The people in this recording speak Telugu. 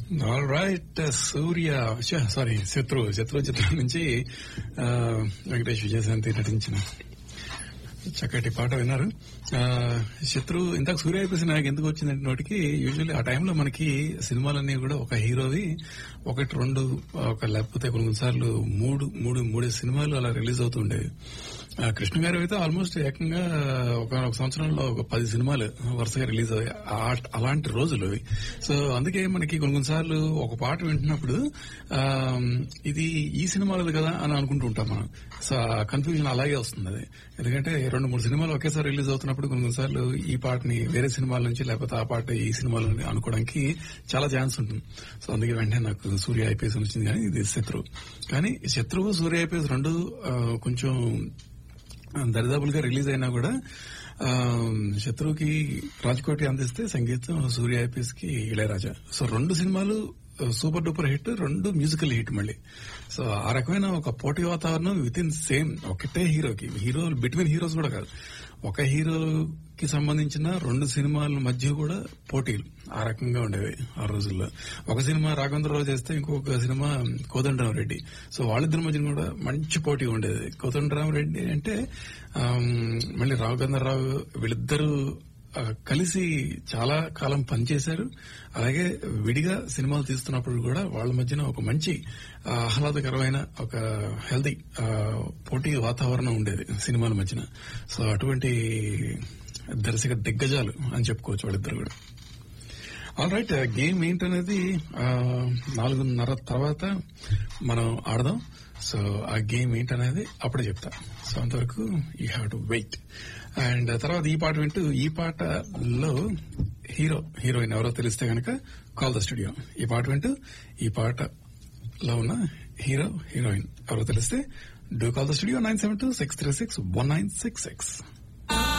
ఆల్ రైట్ సూర్య సారీ శత్రు శత్రు చిత్రం నుంచి ఆ, వెంకటేష్ విజయశాంతి నటించిన చక్కటి పాట విన్నారు ఆ, శత్రు ఇంతకు సూర్య అయిపోయి నాకు ఎందుకు వచ్చిందంటే నోటికి యూజువల్లీ ఆ టైంలో మనకి సినిమాలన్నీ కూడా ఒక హీరోవి ఒకటి రెండు ఒక లేకపోతే కొన్ని సార్లు మూడు మూడు మూడే సినిమాలు అలా రిలీజ్ అవుతూ ఉండేవి ఆ, కృష్ణ గారు అయితే ఆల్మోస్ట్ ఏకంగా ఒక ఒక సంవత్సరంలో ఒక పది సినిమాలు వరుసగా రిలీజ్ అయ్యాయి ఆ- అలాంటి రోజులు అవి సో అందుకే మనకి కొన్ని కొన్నిసార్లు ఒక పాట వింటున్నప్పుడు ఆ, ఇది ఈ సినిమాలది కదా అని అనుకుంటూ ఉంటాం మనం సో కన్ఫ్యూజన్ అలాగే వస్తుంది అది ఎందుకంటే రెండు మూడు సినిమాలు ఒకేసారి రిలీజ్ అవుతున్నప్పుడు కొన్ని కొన్నిసార్లు ఈ పాటని వేరే సినిమాల నుంచి లేకపోతే ఆ పాట ఈ సినిమాల నుంచి అనుకోవడానికి చాలా ఛాన్స్ ఉంటుంది సో అందుకే వెంటనే నాకు సూర్య ఐపీఎస్ వచ్చింది కానీ ఇది శత్రువు కానీ శత్రువు సూర్య ఐపీఎస్ రెండు ఆ, కొంచెం దరిదాపులుగా రిలీజ్ అయినా కూడా ఆ, శత్రువుకి రాజ్కోటి అందిస్తే సంగీతం సూర్య ఐపీఎస్ కి ఇళయరాజా సో రెండు సినిమాలు సూపర్ డూపర్ హిట్ రెండు మ్యూజికల్ హిట్ మళ్ళీ సో ఆ రకమైన ఒక పోటీ వాతావరణం విత్ ఇన్ సేమ్ ఒకటే హీరోకి హీరో బిట్వీన్ హీరోస్ కూడా కాదు ఒక హీరోకి సంబంధించిన రెండు సినిమాల మధ్య కూడా పోటీలు ఆ రకంగా ఉండేవి ఆ రోజుల్లో ఒక సినిమా రాఘవేంద్రరావు చేస్తే ఇంకొక సినిమా కోదండరాం రెడ్డి సో వాళ్ళిద్దరి మధ్య కూడా మంచి పోటీ ఉండేది కోదండరాం రెడ్డి అంటే ఆమ్, మళ్ళీ రాఘవేంద్రరావు వీళ్ళిద్దరూ ఆ, కలిసి చాలా కాలం పనిచేశారు అలాగే విడిగా సినిమాలు తీస్తున్నప్పుడు కూడా వాళ్ళ మధ్యన ఒక మంచి ఆ, ఆహ్లాదకరమైన ఒక హెల్దీ పోటీ వాతావరణం ఉండేది సినిమాల మధ్యన సో అటువంటి దర్శక దిగ్గజాలు అని చెప్పుకోవచ్చు వాళ్ళిద్దరు కూడా ఆల్ రైట్ గేమ్ ఏంటనేది ఆ, నాలుగున్నర తర్వాత మనం ఆడదాం సో ఆ గేమ్ ఏంటనేది అప్పుడే చెప్తా సో అంతవరకు you have to wait and తర్వాత ఈ పాట వింటూ ఈ పాటలో హీరో హీరోయిన్ ఎవరో తెలిస్తే గనక కాల్ ద స్టూడియో ఈ పాట వింటూ ఈ పాటలో ఉన్న హీరో హీరోయిన్ ఎవరో తెలిస్తే do call the studio nine seven two six three six one nine six six